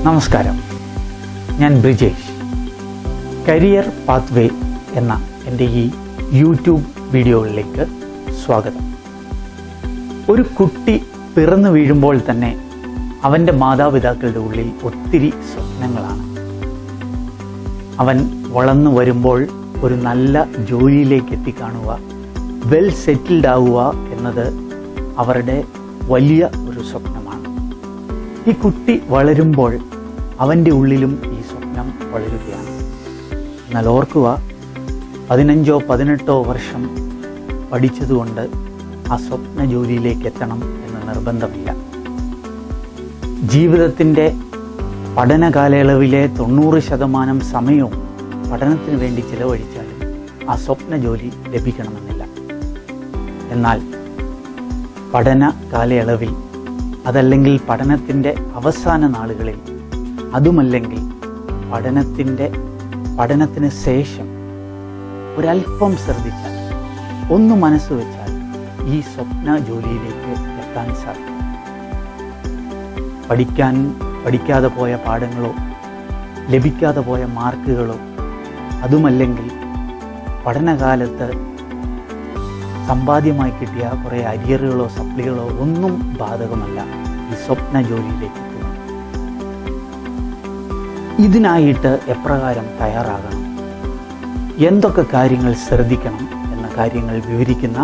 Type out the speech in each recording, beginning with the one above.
നമസ്കാരം ഞാൻ Brijesh career pathway എന്ന എൻ്റെ ഈ യൂട്യൂബ് വീഡിയോകളിലേക്ക് സ്വാഗതം ഒരു കുട്ടി പിറന്നു വീഴുമ്പോൾ തന്നെ അവൻ്റെ മാതാപിതാക്കളുടെ ഉള്ളിൽ ഒത്തിരി സ്വപ്നങ്ങളാണ് അവൻ വളർന്നു വരുമ്പോൾ ഒരു നല്ല ജോലിയിലേക്ക് എത്തിക്കാണുക വെൽ സെറ്റിൽഡ് ആവുക എന്നത് അവരുടെ വലിയ ഒരു സ്വപ്നമാണ് ഈ കുട്ടി വളരുമ്പോൾ അവൻ്റെ ഉള്ളിലും ഈ സ്വപ്നം വളരുകയാണ് എന്നാൽ ഓർക്കുക പതിനഞ്ചോ പതിനെട്ടോ വർഷം പഠിച്ചതുകൊണ്ട് ആ സ്വപ്ന ജോലിയിലേക്ക് എത്തണം എന്ന് നിർബന്ധമില്ല ജീവിതത്തിൻ്റെ പഠന കാലയളവിലെ തൊണ്ണൂറ് ശതമാനം സമയവും പഠനത്തിന് വേണ്ടി ചിലവഴിച്ചാലും ആ സ്വപ്ന ജോലി ലഭിക്കണമെന്നില്ല എന്നാൽ പഠന കാലയളവിൽ അതല്ലെങ്കിൽ പഠനത്തിൻ്റെ അവസാന നാളുകളിൽ അതുമല്ലെങ്കിൽ പഠനത്തിൻ്റെ പഠനത്തിന് ശേഷം ഒരല്പം ശ്രദ്ധിച്ചാൽ ഒന്ന് മനസ്സ് വെച്ചാൽ ഈ സ്വപ്ന ജോലിയിലേക്ക് എത്താൻ സാധിക്കും പഠിക്കാൻ പഠിക്കാതെ പോയ പാഠങ്ങളോ ലഭിക്കാതെ പോയ മാർക്കുകളോ അതുമല്ലെങ്കിൽ പഠനകാലത്ത് സമ്പാദ്യമായി കിട്ടിയ കുറേ അരിയറുകളോ സപ്ലികളോ ഒന്നും ബാധകമല്ല ഈ സ്വപ്ന ജോലിയിലേക്ക് എത്തുന്നത് ഇതിനായിട്ട് എപ്രകാരം തയ്യാറാകണം എന്തൊക്കെ കാര്യങ്ങൾ ശ്രദ്ധിക്കണം എന്ന കാര്യങ്ങൾ വിവരിക്കുന്ന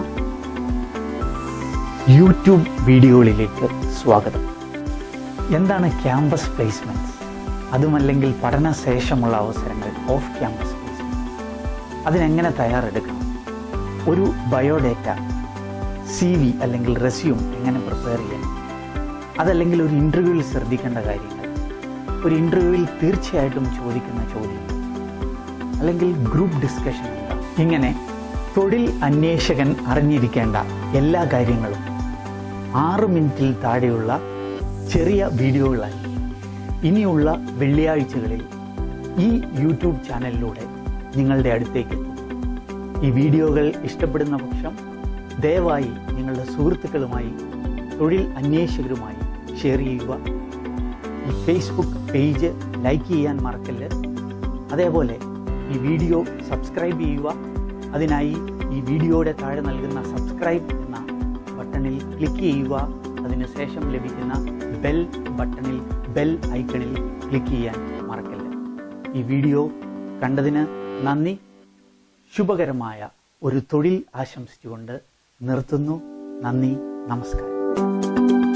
യൂട്യൂബ് വീഡിയോകളിലേക്ക് സ്വാഗതം എന്താണ് ക്യാമ്പസ് പ്ലേസ്മെൻറ്റ്സ് അതുമല്ലെങ്കിൽ പഠനശേഷമുള്ള അവസരങ്ങൾ ഓഫ് ക്യാമ്പസ് പ്ലേസ്മെൻറ്റ്സ് അതിനെങ്ങനെ തയ്യാറെടുക്കണം ഒരു ബയോഡേറ്റ സി വി അല്ലെങ്കിൽ റെസ്യൂം എങ്ങനെ പ്രിപ്പയർ ചെയ്യണം അതല്ലെങ്കിൽ ഒരു ഇൻ്റർവ്യൂവിൽ ശ്രദ്ധിക്കേണ്ട കാര്യങ്ങൾ ഒരു ഇൻ്റർവ്യൂവിൽ തീർച്ചയായിട്ടും ചോദിക്കുന്ന ചോദ്യങ്ങൾ അല്ലെങ്കിൽ ഗ്രൂപ്പ് ഡിസ്കഷൻ എന്താ ഇങ്ങനെ തൊഴിൽ അന്വേഷകൻ അറിഞ്ഞിരിക്കേണ്ട എല്ലാ കാര്യങ്ങളും ആറ് മിനിറ്റിൽ താഴെയുള്ള ചെറിയ വീഡിയോകളായി ഇനിയുള്ള വെള്ളിയാഴ്ചകളിൽ ഈ യൂട്യൂബ് ചാനലിലൂടെ നിങ്ങളുടെ അടുത്തേക്ക് എത്തും ഈ വീഡിയോകൾ ഇഷ്ടപ്പെടുന്ന പക്ഷം ദയവായി നിങ്ങളുടെ സുഹൃത്തുക്കളുമായി തൊഴിൽ അന്വേഷകരുമായി ഷെയർ ചെയ്യുക ഈ ഫേസ്ബുക്ക് പേജ് ലൈക്ക് ചെയ്യാൻ മറക്കല്ല് അതേപോലെ ഈ വീഡിയോ സബ്സ്ക്രൈബ് ചെയ്യുക അതിനായി ഈ വീഡിയോയുടെ താഴെ നൽകുന്ന സബ്സ്ക്രൈബ് എന്ന ബട്ടണിൽ ക്ലിക്ക് ചെയ്യുക അതിനുശേഷം ലഭിക്കുന്ന ബെൽ ബട്ടണിൽ ബെൽ ഐക്കണിൽ ക്ലിക്ക് ചെയ്യാൻ മറക്കല്ല ഈ വീഡിയോ കണ്ടതിന് നന്ദി ശുഭകരമായ ഒരു തൊഴിൽ ആശംസിച്ചുകൊണ്ട് നിർത്തുന്നു നന്ദി നമസ്കാരം